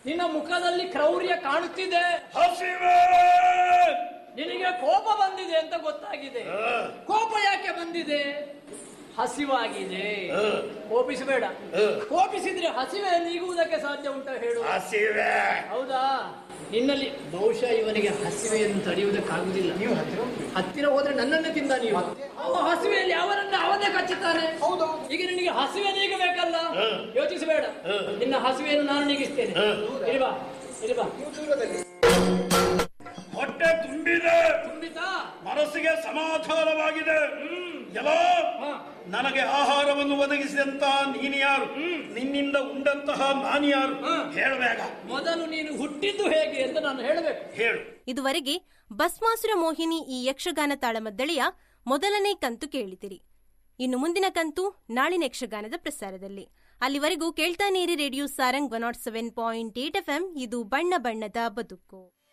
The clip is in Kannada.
ನಿನ್ನ ಮುಖದಲ್ಲಿ ಕ್ರೌರ್ಯ ಕಾಣುತ್ತಿದೆ ಹಸಿವೆ ನಿನಗೆ ಕೋಪ ಬಂದಿದೆ ಅಂತ ಗೊತ್ತಾಗಿದೆ ಕೋಪ ಯಾಕೆ ಬಂದಿದೆ ಹಸಿವಾಗಿದೆ ಕೋಪಿಸಬೇಡ ಕೋಪಿಸಿದ್ರೆ ಹಸಿವೆ ನೀಗುವುದಕ್ಕೆ ಸಾಧ್ಯ ಉಂಟ ಹೇಳು ಹಸಿವೆ ಹೌದಾ ನಿನ್ನಲ್ಲಿ ಬಹುಶಃ ಇವನಿಗೆ ಹಸಿವೆಯನ್ನು ತಡೆಯುವುದಕ್ಕಾಗುದಿಲ್ಲ ನೀವು ಹತ್ತಿರ ಹೋದ್ರೆ ನನ್ನನ್ನೇ ತಿಂದ ನೀವು ಅವ ಹಸಿವೆಯಲ್ಲಿ ಅವರನ್ನ ಅವನೇ ಕಚ್ಚುತ್ತಾನೆ ಈಗ ನಿನಗೆ ಹಸಿವೆ ನೀಗಬೇಕಲ್ಲ ಯೋಚಿಸಬೇಡ ನಿನ್ನ ಹಸಿವೆಯನ್ನು ನಾನು ನೀಗಿಸ್ತೇನೆ ಇಲ್ವಾ ಇಲ್ವಾ ಹೊಟ್ಟೆ ತುಂಬಿದೆ ತುಂಬಿತಾ ಮನಸ್ಸಿಗೆ ಸಮಾಧಾನವಾಗಿದೆ ಎಲ್ಲ ನನಗೆ ಆಹಾರವನ್ನು ಒದಗಿಸಿದಂತಹ ನೀನು ಯಾರು ನಿನ್ನಿಂದ ಉಂಡಂತಹ ನಾನು ಯಾರು ಹೇಳಬೇಕ ಮೊದಲು ನೀನು ಹುಟ್ಟಿದ್ದು ಹೇಗೆ ಅಂತ ನಾನು ಹೇಳಬೇಕು ಹೇಳು ಇದುವರೆಗೆ ಭಸ್ಮಾಸುರ ಮೋಹಿನಿ ಈ ಯಕ್ಷಗಾನ ತಾಳಮದ್ದಳೆಯ ಮೊದಲನೇ ಕಂತು ಕೇಳಿದಿರಿ ಇನ್ನು ಮುಂದಿನ ಕಂತು ನಾಳಿನ ಯಕ್ಷಗಾನದ ಪ್ರಸಾರದಲ್ಲಿ ಅಲ್ಲಿವರೆಗೂ ಕೇಳ್ತಾನೇರಿ radio Sarang one nought seven point eight F ಇದು ಬಣ್ಣ ಬಣ್ಣದ ಬದುಕು